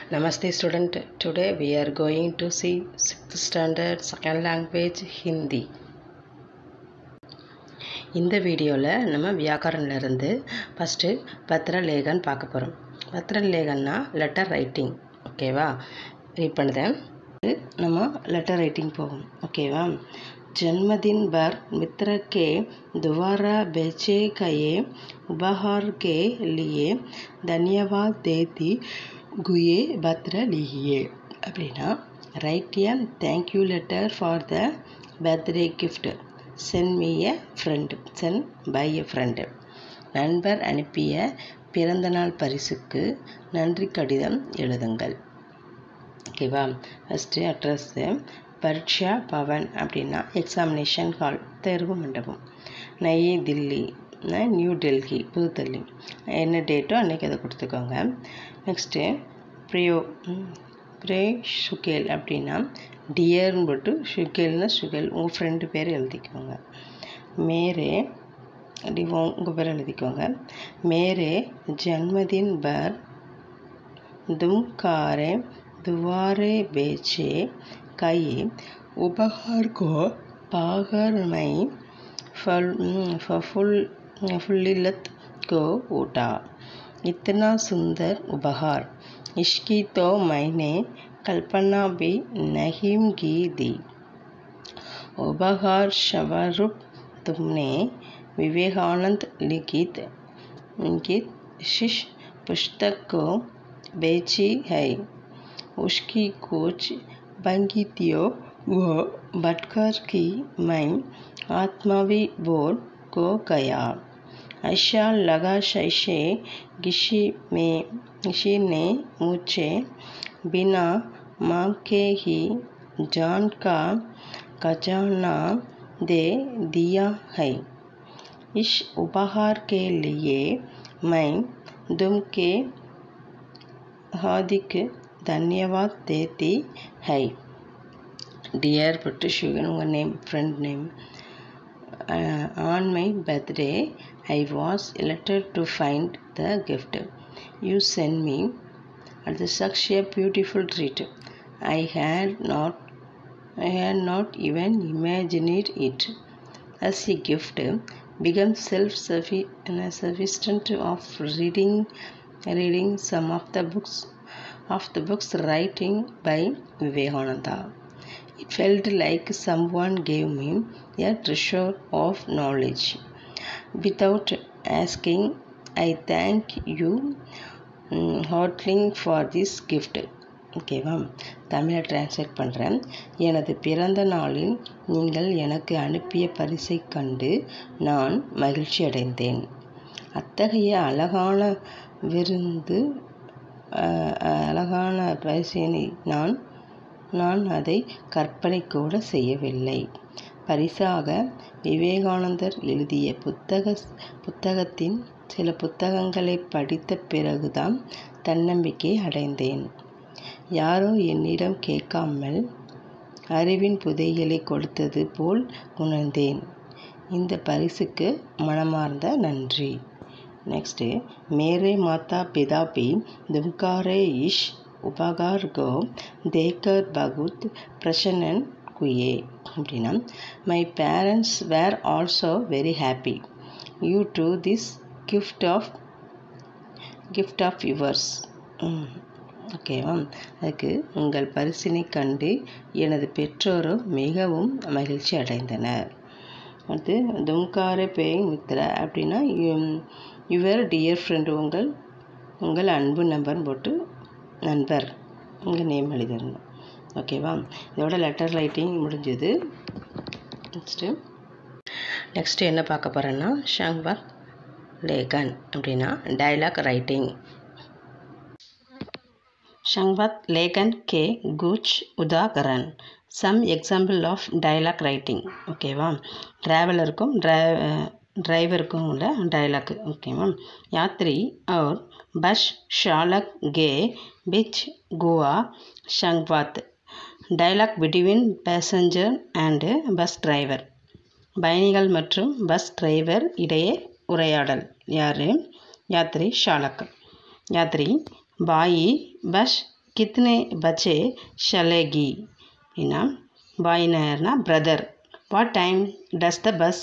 Namaste student. Today we are going to see 6th standard second language Hindi. இந்த வீடியோவில் நம்ம வியாக்கரணிலிருந்து first பத்ரலேகன் பார்க்க போகிறோம் பத்ரலேகன்னா லெட்டர் ரைட்டிங் ஓகேவா ரீட் பண்ணுதேன் நம்ம லெட்டர் ரைட்டிங் போகும் ஓகேவா जन्मदिन पर मित्र के द्वारा बेचे गए उपहार के लिए धन्यवाद देती गुए पत्र लिखिए அப்படின்னா write a thank you letter for the birthday gift sent me a friend sent by a friend நண்பர் அனுப்பிய பிறந்தநாள் பரிசுக்கு நன்றி கடிதம் எழுதுங்கள் ஓகேவா ஃபஸ்ட்டு அட்ரஸ்ஸு பரீட்சா பவன் அப்படின்னா எக்ஸாமினேஷன் ஹால் தேர்வு மண்டபம் நயி தில்லி நியூ டெல்லி புதுதில்லி என்ன டேட்டோ அன்றைக்கி அதை கொடுத்துக்கோங்க நெக்ஸ்ட்டு ப்ரியோ ப்ரே சுகேல் அப்படின்னா டியர்னு போட்டு சுகேல்னா சுகேல் உங்கள் ஃப்ரெண்டு பேர் எழுதிக்கோங்க மேரே அப்படி உங்கள் பேர் எழுதிக்கோங்க மேரே ஜன்மதின் பர் தும் காரே दुआरे बेचे कई उपहार को पाकर मैं फल फुल फुल्लिलत को उठा इतना सुंदर उपहार इसकी तो मैंने कल्पना भी नहीं की दी उपहार स्वरूप तुमने विवेकानंद लिखित लिखित शिष्य पुस्तक को बेची है उसकी कुछ पंक्तियों व बटकर की मैं आत्मावी बोल को गया ऐसा लगा जैसे किसी में किसी ने मुझे बिना मांगे ही जान का खजाना दे दिया है इस उपहार के लिए मैं तुम के हार्दिक धन्यवाद देती है डियर पुट शुगन उंगर name friend name on my birthday I was elected to find the gift you sent me at the such a beautiful treat. I had not I had not even imagined it as a gift become self sufficient of reading reading some of the books of the books writing by Vivekananda. It felt like someone gave me a treasure of knowledge. Without asking, I thank you um, heartily for this gift. ஓகேவா தமிழை translate பண்ணுறேன் எனது பிறந்த நாளில் நீங்கள் எனக்கு அனுப்பிய பரிசை கண்டு நான் மகிழ்ச்சி அடைந்தேன் அத்தகைய அழகான விருந்து அழகான பரிசினை நான் நான் அதை கற்பனை கூட செய்யவில்லை பரிசாக விவேகானந்தர் எழுதிய புத்தக புத்தகத்தின் சில புத்தகங்களை படித்த பிறகுதான் தன்னம்பிக்கை அடைந்தேன் யாரோ என்னிடம் கேட்காமல் அறிவின் புதைகளை கொடுத்தது போல் உணர்ந்தேன் இந்த பரிசுக்கு மனமார்ந்த நன்றி नेक्स्ट मेरे माता पिता भी दुमकारे इश उपकार को देखकर बहुत प्रसन्न हुए அப்படின்னா my parents were also very happy you to this gift of gift of yours ஓகேவா அதுக்கு உங்கள் பரிசினை கண்டு எனது பெற்றோரும் மிகவும் மகிழ்ச்சி அடைந்தனர் அடுத்து தும்காரே பேயிங் மித்ரா அப்படின்னா யுவர் டியர் ஃப்ரெண்டு உங்கள் உங்கள் அன்பு நம்பர்னு போட்டு நண்பர் உங்கள் நேம் எழுதிடணும் ஓகேவா இதோட லெட்டர் ரைட்டிங் முடிஞ்சது நெக்ஸ்ட்டு நெக்ஸ்ட்டு என்ன பார்க்க போகிறேன்னா ஷங்பக் லேகன் அப்படின்னா டைலாக் ரைட்டிங் ஷங்பத் லேகன் கே குச் உதாகரன் some example of dialogue writing ஓகேவா ட்ராவலருக்கும் ட்ரை ड्राइवरக்கும் உள்ள டைலாக் ஓகேவா யாத்ரி और बस चालक के बीच गोवा शंखवात dialogue between passenger and bus driver பயணிகள் மற்றும் பஸ் டிரைவர் இடையே உரையாடல் யார் யாத்ரி ஷாலக் யாத்ரி பாயி பஸ் கித்னே பச்சே ஷலேகி அப்படின்னா பாயினர்னா brother what time does the bus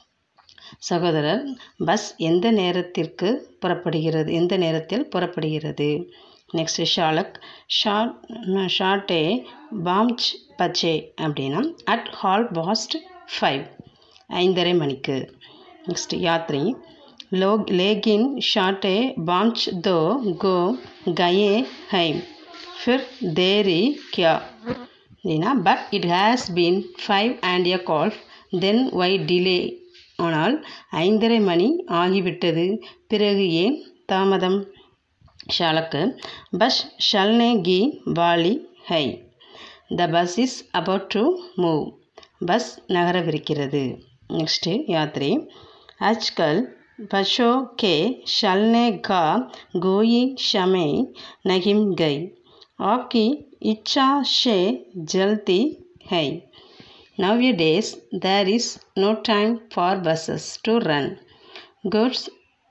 சகோதரர் பஸ் எந்த நேரத்திற்கு புறப்படுகிறது எந்த நேரத்தில் புறப்படுகிறது நெக்ஸ்ட் ஷாலக் ஷார்ட் ஷார்ட்டே பாம்ச் பச்சே அப்படின்னா அட் ஹால் பாஸ்ட் ஃபைவ் ஐந்தரை மணிக்கு நெக்ஸ்ட் யாத்ரி லோக் லேகின் ஷார்ட்டே பாம்ச் தோ கோ கயே ஹைம் ஃபிர் தேரி கியா அப்படின்னா but it has been five and a கால் தென் ஒய் டிலே ஆனால் ஐந்தரை மணி ஆகிவிட்டது பிறகு ஏன் தாமதம் ஷாலக்கு பஸ் ஷல்னே கி வாலி ஹை the bus is about to move bus நகரவிருக்கிறது நெக்ஸ்ட்டு யாத்ரி ஆஜ்கல் பஷோ கே ஷல்னே கா கோயி ஷமே நகிம் கை आपकी इच्छा से जलती है Nowadays, there is no time for buses to run. Goods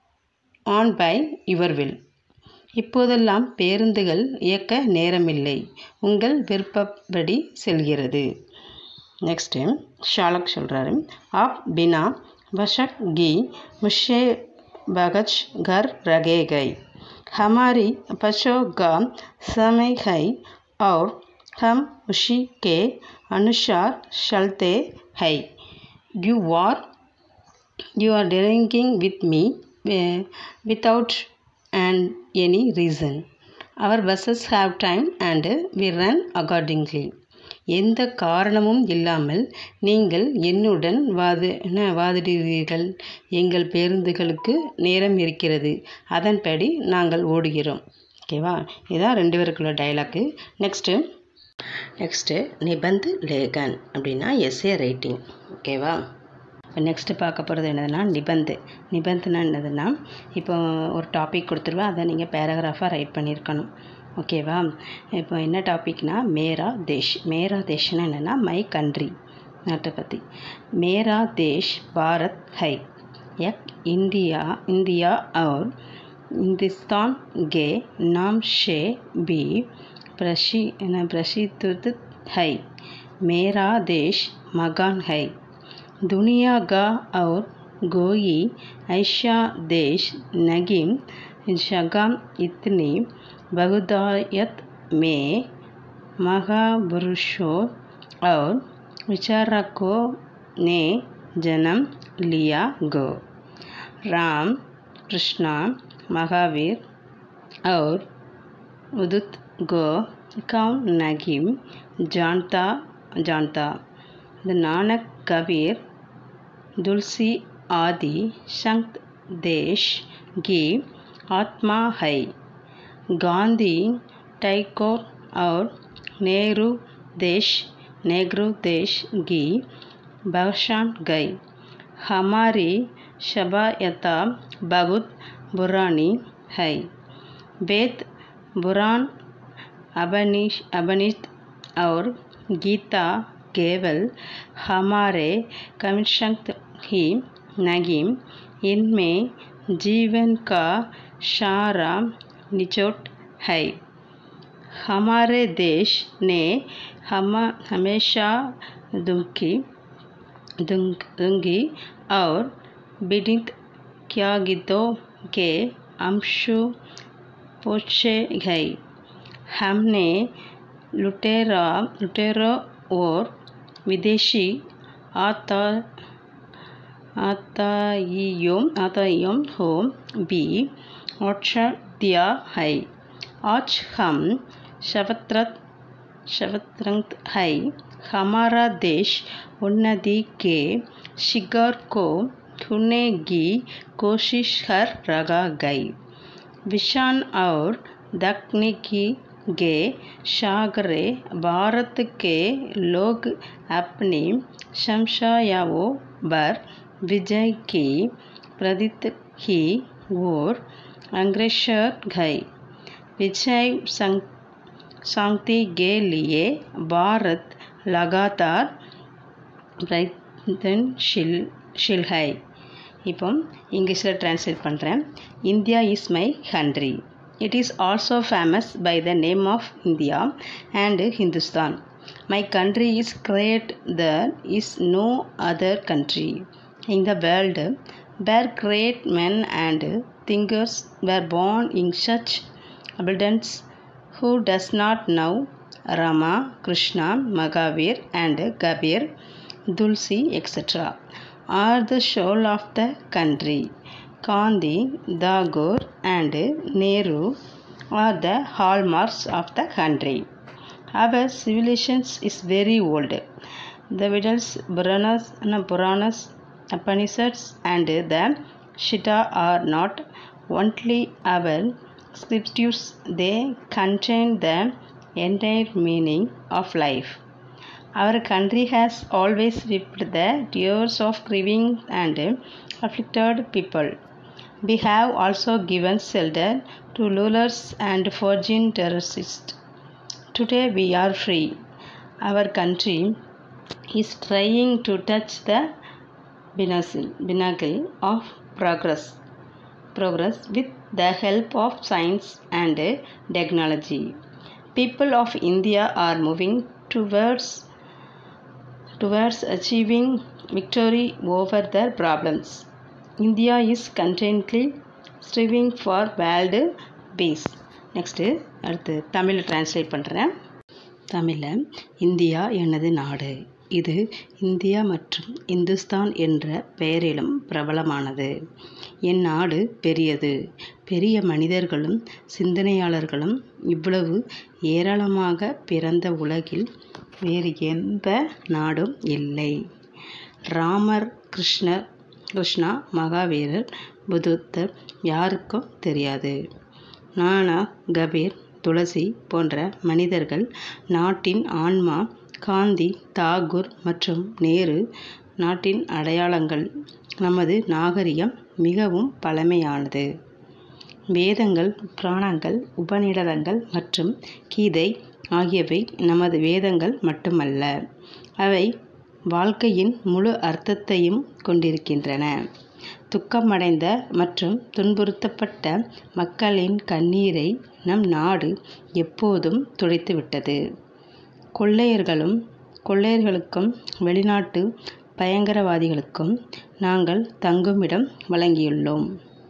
on by your will. இப்போதெல்லாம் பேருந்துகள் இயக்க நேரமில்லை உங்கள் விருப்பப்படி செல்கிறது நெக்ஸ்ட்டு ஷாலக் சொல்கிறாரு ஆப் பினா பஷக் கி முஷே பகச் கர் ரகே கை हमारी बच्चों का समय है और हम उसी के अनुसार चलते हैं you are you are drinking with me uh, without and any reason our buses have time and we run accordingly எந்த காரணமும் இல்லாமல் நீங்கள் என்னுடன் வாது என்ன வாதிடுகிறீர்கள் எங்கள் பேருந்துகளுக்கு நேரம் இருக்கிறது அதன்படி நாங்கள் ஓடுகிறோம் ஓகேவா இதான் ரெண்டு பேருக்குள்ள டைலாக்கு நெக்ஸ்ட்டு நெக்ஸ்ட்டு நிபந்து லேகன் அப்படின்னா எஸ்ஏ ரைட்டிங் ஓகேவா இப்போ நெக்ஸ்ட்டு பார்க்க போகிறது என்னதுன்னா நிபந்து நிபந்துனா என்னதுன்னா இப்போ ஒரு டாபிக் கொடுத்துருவேன் அதை நீங்கள் பேராகிராஃபாக ரைட் பண்ணியிருக்கணும் ஓகேவா இப்போ என்ன டாபிக்னா மேரா தேஷ் மேரா தேஷ்னா என்னென்னா மை கண்ட்ரி நாட்டை பற்றி மேரா தேஷ் பாரத் ஹை एक इंडिया इंडिया और हिंदुस्तान के नाम से भी प्रसि प्रसिद्ध है मेरा देश मकान है दुनिया का और कोई ऐसा देश नहीं जगह इतनी बहुदायत में महापुरुषों और विचारकों ने जन्म लिया गो राम कृष्णा महावीर और उदित गो कौन नहीं जानता जानता नानक कबीर तुलसी आदि संत देश की आत्मा है गांधी टैगोर और नेहरू देश नेहरू देश की बख्शान गई हमारी शबायता बहुत पुरानी है वेद पुराण अपनिष अपनिषद और गीता केवल हमारे कमिशंत ही नहीं इनमें जीवन का सारा निचोट है हमारे देश ने हम हमेशा दुखी दूंगी और विदित क्या गीतों के अंशु पूछे गए हमने लुटेरा लुटेरों और विदेशी आता आताइयों आताइयों को भी अवसर दिया है आज हम शपत्रत शपत्रंत है हमारा देश उन्नति के शिखर को छूने की कोशिश कर रहा गई विशान और तकनीकी के सागरे भारत के लोग अपनी समस्याओं पर विजय की प्रतीत की ओर अग्रसर गए विजय शांति के लिए भारत लगातार प्रयत्नशील ஷில் ஹை இப்போ இங்கிலீஷில் ட்ரான்ஸ்லேட் பண்ணுறேன் India is my country It is also famous by the name of India and Hindustan. My country is great, there is no other country in the world where great men and thinkers were born in such abundance. Who does not know Rama, Krishna, Mahavir, and Kabir, Dulci, etc. are the soul of the country. Gandhi, Tagore, and Nehru are the hallmarks of the country. Our civilization is very old. The Vedas, Puranas, Puranas, Upanishads, and the Shita are not only our scriptures, they contain the entire meaning of life. Our country has always wept the tears of grieving and afflicted people. We have also given shelter to rulers and foreign terrorists. Today we are free. Our country is trying to touch the pinnacle of progress progress with the help of science and technology. People of India are moving towards towards achieving victory over their problems. India is contently striving for world peace. Next அடுத்து தமிழில் translate பண்ணுறேன் தமிழில் India எனது நாடு இது India மற்றும் இந்துஸ்தான் என்ற பெயரிலும் பிரபலமானது என் நாடு பெரியது பெரிய மனிதர்களும் சிந்தனையாளர்களும் இவ்வளவு ஏராளமாக பிறந்த உலகில் வேறு எந்த நாடும் இல்லை ராமர் கிருஷ்ணர் கிருஷ்ணா மகாவீரர் புதுத்தர் யாருக்கும் தெரியாது நானா கபீர் துளசி போன்ற மனிதர்கள் நாட்டின் ஆன்மா காந்தி தாகூர் மற்றும் நேரு நாட்டின் அடையாளங்கள் நமது நாகரிகம் மிகவும் பழமையானது வேதங்கள் புராணங்கள் உபநிடதங்கள் மற்றும் கீதை ஆகியவை நமது வேதங்கள் மட்டுமல்ல அவை வாழ்க்கையின் முழு அர்த்தத்தையும் கொண்டிருக்கின்றன துக்கமடைந்த மற்றும் துன்புறுத்தப்பட்ட மக்களின் கண்ணீரை நம் நாடு எப்போதும் துடைத்துவிட்டது கொள்ளையர்களும் கொள்ளையர்களுக்கும் வெளிநாட்டு பயங்கரவாதிகளுக்கும் நாங்கள் தங்குமிடம் வழங்கியுள்ளோம்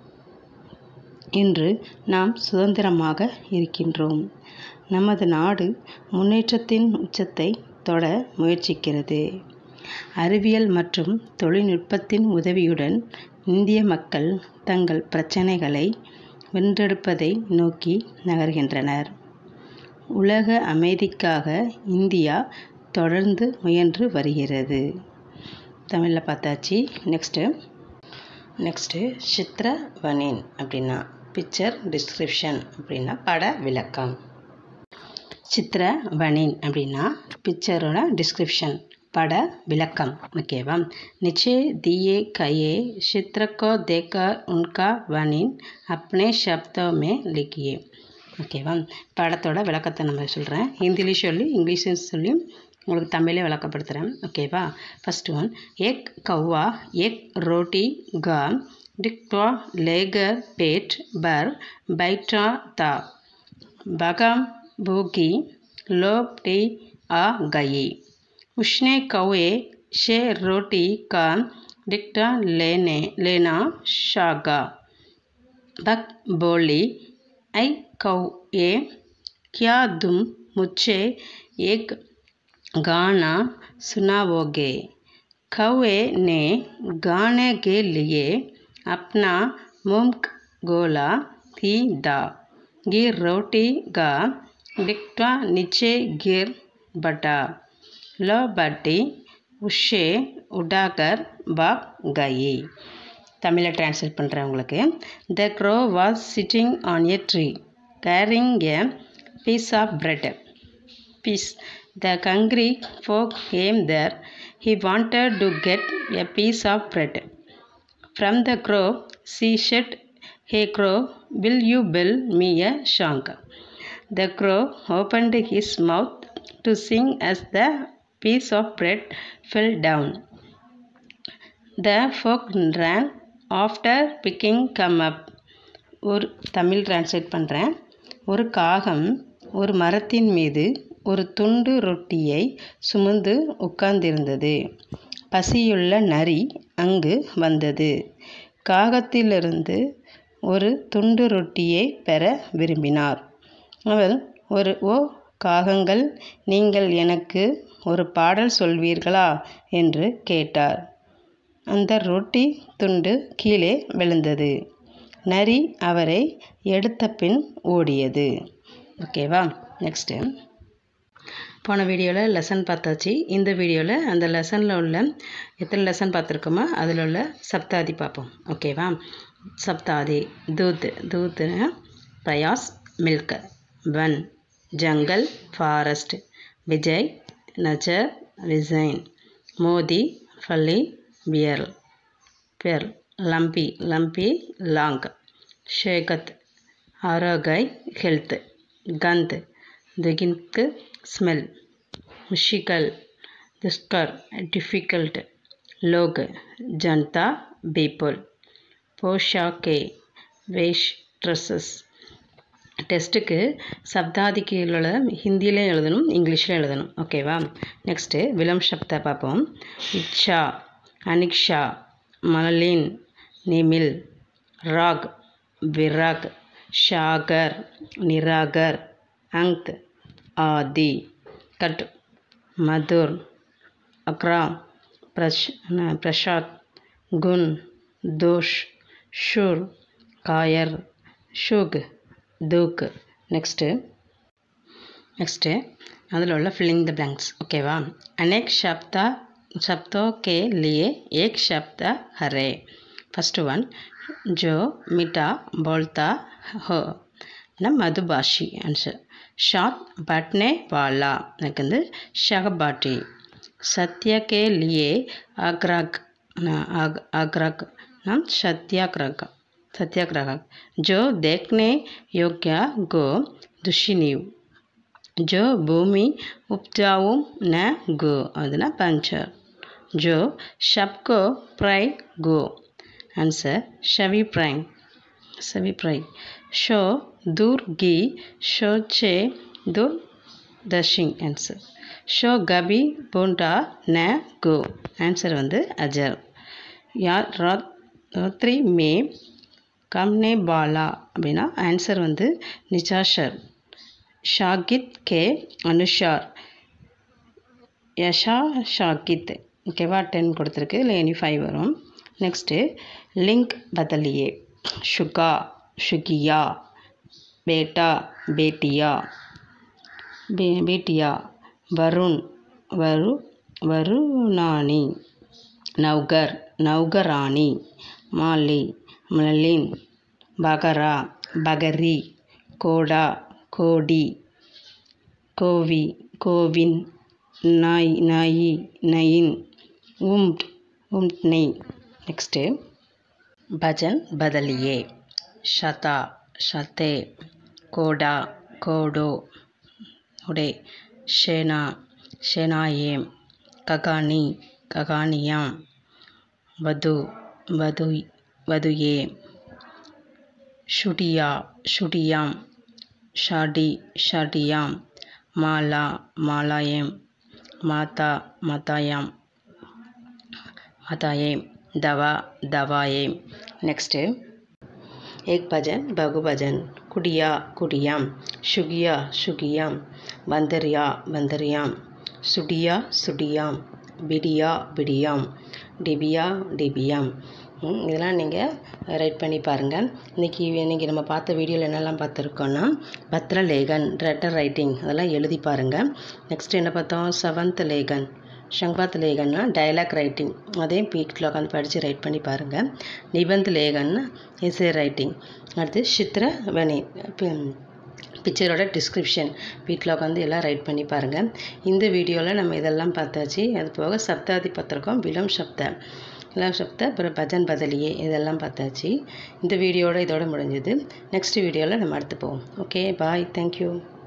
இன்று நாம் சுதந்திரமாக இருக்கின்றோம் நமது நாடு முன்னேற்றத்தின் உச்சத்தை தொட முயற்சிக்கிறது அறிவியல் மற்றும் தொழில்நுட்பத்தின் உதவியுடன் இந்திய மக்கள் தங்கள் பிரச்சனைகளை வென்றெடுப்பதை நோக்கி நகர்கின்றனர் உலக அமைதிக்காக இந்தியா தொடர்ந்து முயன்று வருகிறது தமிழில் பார்த்தாச்சு நெக்ஸ்ட்டு நெக்ஸ்ட்டு சித்ரவனின் அப்படின்னா பிக்சர் டிஸ்கிரிப்ஷன் அப்படின்னா பட விளக்கம் சித்ரவனின் அப்படின்னா பிக்சரோட டிஸ்கிரிப்ஷன் பட விளக்கம் ஓகேவா नीचे दिए गए चित्र को देखकर उनका वनिन अपने शब्दों में लिखिए ஓகேவா படத்தோட விளக்கத்தை நம்ம சொல்கிறேன் ஹிந்திலையும் சொல்லி இங்கிலீஷும் சொல்லி உங்களுக்கு தமிழே விளக்கப்படுத்துகிறேன் ஓகேவா ஃபஸ்ட் ஒன் எக் கௌவா எக் ரோட்டி கா डिक्टो लेगर पेट बर बैठा था बगम भूखी लोपटी आ गई उसने कौए से रोटी का डिक्टा लेने लेना शागा बक बोली ऐ कौए क्या तुम मुझे एक गाना सुनाओगे कौए ने गाने के लिए अपना मुंह गोला थी दा गिर रोटी का डिक्टा नीचे गिर बटा लो बटी उसे उड़ाकर भाग गई தமிழில் டிரான்ஸ்லேட் பண்ணுறேன் உங்களுக்கு the crow was sitting on a tree carrying a piece of bread piece the hungry fox came there he wanted to get a piece of bread from the crow she said hey crow will you fill me a song the crow opened his mouth to sing as the piece of bread fell down. The folk ran after picking come up. ஒரு Tamil translate பண்ணுறேன் ஒரு காகம் ஒரு மரத்தின் மீது ஒரு துண்டு ரொட்டியை சுமந்து உட்கார்ந்திருந்தது பசியுள்ள நரி அங்கு வந்தது காகத்திலிருந்து ஒரு துண்டு ரொட்டியை பெற விரும்பினார் அவர் ஒரு ஓ காகங்கள் நீங்கள் எனக்கு ஒரு பாடல் சொல்வீர்களா என்று கேட்டார் அந்த ரொட்டி துண்டு கீழே விழுந்தது நரி அவரை எடுத்த பின் ஓடியது ஓகேவா நெக்ஸ்ட்டு போன வீடியோவில் லெசன் பார்த்தாச்சு இந்த வீடியோவில் அந்த லெசனில் உள்ள எத்தனை லெசன் பார்த்துருக்கோமோ அதில் உள்ள சப்தாதி பார்ப்போம் ஓகேவா சப்தாதி தூத் தூத்துனா பிரயாஸ் மில்க் வன் ஜங்கல் ஃபாரஸ்ட் விஜய் நஜர் ரிசைன் மோதி ஃபல்லி பியர் பெர் லம்பி லம்பி லாங் ஷேகத் ஆரோகை ஹெல்த் கந்த் துகின்க்கு ஸ்மெல் முஷிகல் துஸ்கர் டிஃபிகல்ட் லோக் ஜனதா பீப்புள் போஷாக்கே வேஷ் ட்ரெஸ்ஸஸ் டெஸ்ட்டுக்கு சப்தாதிக்கு உள்ள ஹிந்திலையும் எழுதணும் இங்கிலீஷ்லையும் எழுதணும் ஓகேவா நெக்ஸ்ட்டு விலம் சப்தா பார்ப்போம் இக்ஷா அனிக்ஷா மலின் நிமில் ராக் விராக் ஷாகர் நிராகர் அங்க் ஆதி கட் மதுர் அக்ரா பிரஷ் பிரசாத் குன் தோஷ் ஷூர் காயர் ஷுக் தூக் நெக்ஸ்ட்டு நெக்ஸ்ட்டு அதில் உள்ள ஃபில்லிங் த blanks ஓகேவா அनेक शब्दा शब्दों के लिए एक शब्द हरे फर्स्ट वन जो मीठा बोलता हो ना मधुभाषी आंसर शात बांटने वाला எனக்கு வந்து ஷகபாட்டி सत्य के लिए आग्रह आग- आग्रह नाम सत्याग्रह सत्याग्रह जो देखने योग्य गो दुशिनीव जो भूमि उपजाऊ न गो ಅದನ್ನ पंचर जो सबको प्राय गो आंसर शवि प्राय सभी प्राय शो दूर गी शो चे दूर दशिंग आंसर ஷோ கபி போண்டா ந கோ ஆன்சர் வந்து அஜர் யார் ராத் ராத்ரி மே கம்னே பாலா அப்படின்னா ஆன்சர் வந்து நிச்சாஷர் ஷாகித் கே அனுஷார் யஷா ஷாகித் ஓகேவா டென் கொடுத்துருக்கு இல்லை எனி ஃபைவ் வரும் நெக்ஸ்ட்டு லிங்க் பதலியே ஷுகா ஷுகியா பேட்டா பேட்டியா பே பேட்டியா வருண் வரு வருணானி நவ்கர் நவ்கராணி மாலி மலின் பகரா பகரி கோடா கோடி கோவி கோவின் நாய் நாயி நயின் உம்ட் உம்ட்னி நெக்ஸ்ட்டு பஜன் பதலியே ஷதா ஷதே கோடா கோடோ உடே ஷேனா ஷேனாயேம் ககானி ககானியாம் வது வது வதுயே ஷுடியா ஷுடியாம் ஷாடி ஷாடியாம் மாலா மாலாயேம் மாதா மாதாயாம் மாதாயேம் दवा दवाएं नेक्स्ट एक भजन बहुभजन कुडिया कुडियाम शुगिया शुगियाम बंदरिया बंदरियाम सुडिया सुडियाम பிடியா பிடியாம் டிபியா டிபியாம் ம், இதெல்லாம் நீங்கள் ரைட் பண்ணி பாருங்கள் இன்றைக்கி இன்றைக்கி நம்ம பார்த்த வீடியோவில் என்னெல்லாம் பார்த்துருக்கோன்னா பத்ர லேகன் லெட்டர் ரைட்டிங் அதெல்லாம் எழுதி பாருங்கள் நெக்ஸ்ட் என்ன பார்த்தோம் செவன்த் லேகன் ஷங்பாத் லேகன்னா டயலாக் ரைட்டிங் அதையும் வீட்டில் உட்காந்து படித்து ரைட் பண்ணி பாருங்கள் நிபந்த் லேகன்னா எஸ்ஏ ரைட்டிங் அடுத்து சித்ர வனி பிக்சரோட டிஸ்கிரிப்ஷன் வீட்டில் உட்காந்து எல்லாம் ரைட் பண்ணி பாருங்கள் இந்த வீடியோவில் நம்ம இதெல்லாம் பார்த்தாச்சு அது போக சப்தாதி பத்திரக்கம் விலம் சப்த விலம் சப்த அப்புறம் பஜன் பதலியே இதெல்லாம் பார்த்தாச்சு இந்த வீடியோட இதோட முடிஞ்சது நெக்ஸ்ட் வீடியோவில் நம்ம அடுத்து போவோம் ஓகே பாய் தேங்க்யூ